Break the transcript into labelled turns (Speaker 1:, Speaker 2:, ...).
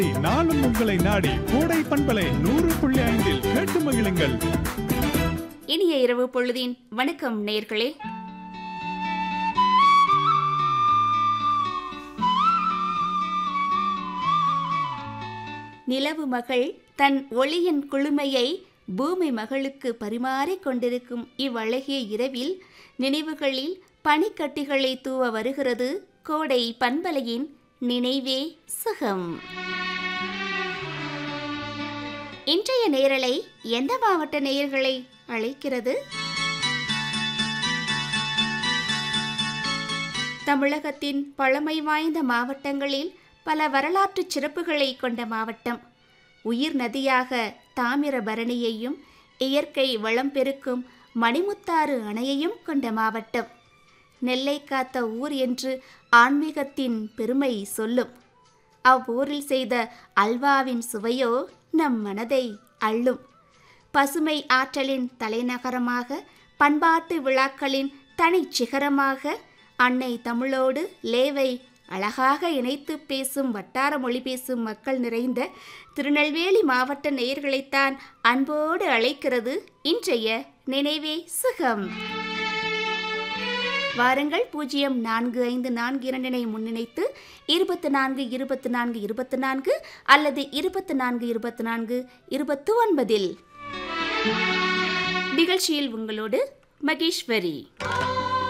Speaker 1: நாளும் உங்களை நாடி கோடை பண்பலை நூறு புள்ளி ஐந்தில் கேட்டு மகிழுங்கள்
Speaker 2: இனிய இரவு பொழுதின் வணக்கம் நேர்களே நிலவு மகள் தன் ஒளியின் குளுமையை பூமி மகளுக்கு பரிமாறிக் கொண்டிருக்கும் இவ்வழகிய இரவில் நினைவுகளில் பனிக்கட்டிகளை தூவ வருகிறது கோடை பண்பலையின் நினைவே சுகம் இன்றைய நேரலை எந்த மாவட்ட நேயர்களை அழைக்கிறது தமிழகத்தின் பழமை வாய்ந்த மாவட்டங்களில் பல வரலாற்று சிறப்புகளை கொண்ட மாவட்டம் உயிர் நதியாக தாமிரபரணியையும் இயற்கை வளம் பெருக்கும் மணிமுத்தாறு அணையையும் கொண்ட மாவட்டம் நெல்லை காத்த ஊர் என்று ஆன்மீகத்தின் பெருமை சொல்லும் அவ்வூரில் செய்த அல்வாவின் சுவையோ நம் மனதை அள்ளும் பசுமை ஆற்றலின் தலைநகரமாக பண்பாட்டு விழாக்களின் தனிச் சிகரமாக அன்னை தமிழோடு லேவை அழகாக இணைத்து பேசும் வட்டார மொழி பேசும் மக்கள் நிறைந்த திருநெல்வேலி மாவட்ட நேயர்களைத்தான் அன்போடு அழைக்கிறது இன்றைய நினைவே சுகம் வாருங்கள் பூஜ்ஜியம் நான்கு ஐந்து நான்கு இரண்டினை முன்னிணைத்து இருபத்து நான்கு இருபத்து நான்கு இருபத்து நான்கு அல்லது இருபத்து நான்கு இருபத்து நான்கு இருபத்து ஒன்பதில் நிகழ்ச்சியில் உங்களோடு மகேஸ்வரி